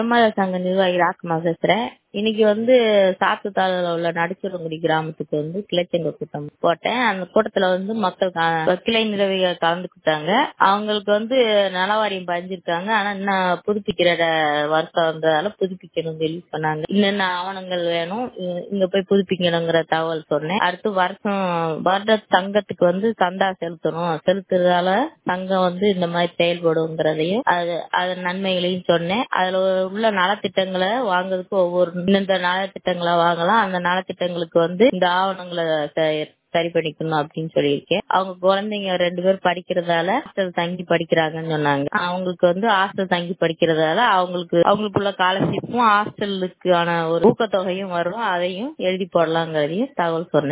சமாஜ சங்க நிர்வாகி ராக்கம்மா பேசுறேன் இன்னைக்கு வந்து சாத்துத்தாளில் உள்ள நடுச்சுரங்குடி கிராமத்துக்கு வந்து கிளைச்சங்க கூட்டம் போட்டேன் அந்த கூட்டத்துல வந்து மக்கள் கா- கிளை நிர்வாகிகள் கலந்துக்கிட்டாங்க அவங்களுக்கு வந்து நலவாரியம் பதிஞ்சிருக்காங்க ஆனா இன்னும் புதுப்பிக்கிற ட- வருஷம் வந்ததால புதுப்பிக்கணும் சொல்லி சொன்னாங்க இன்னென்ன ஆவணங்கள் வேணும் இ- இங்க போய் புதுப்பிக்கணுங்கிற தகவல் சொன்னேன் அடுத்து வருஷம் வருட சங்கத்துக்கு வந்து சந்தா செலுத்தணும் செலுத்துறதால சங்கம் வந்து இந்த மாதிரி செயல்படுங்கிறதையும் அது அதன் நன்மைகளையும் சொன்னேன் அதுல உள்ள நலத்திட்டங்களை வாங்குறதுக்கு ஒவ்வொரு இந்த நலத்திட்டங்களை வாங்கலாம் அந்த நலத்திட்டங்களுக்கு வந்து இந்த ஆவணங்களை ச- சரி பண்ணிக்கணும் அப்படின்னு சொல்லியிருக்கேன் அவங்க குழந்தைங்க ரெண்டு பேர் படிக்கிறதால ஹாஸ்டல் தங்கி படிக்கிறாங்கன்னு சொன்னாங்க அவங்களுக்கு வந்து ஹாஸ்டல் தங்கி படிக்கிறதால அவங்களுக்கு அவங்களுக்குள்ள ஸ்காலர்ஷிப்பும் ஹாஸ்டலுக்கான ஒரு ஊக்கத்தொகையும் வரும் அதையும் எழுதி போடலாங்கிறதையும் தகவல் சொன்னேன்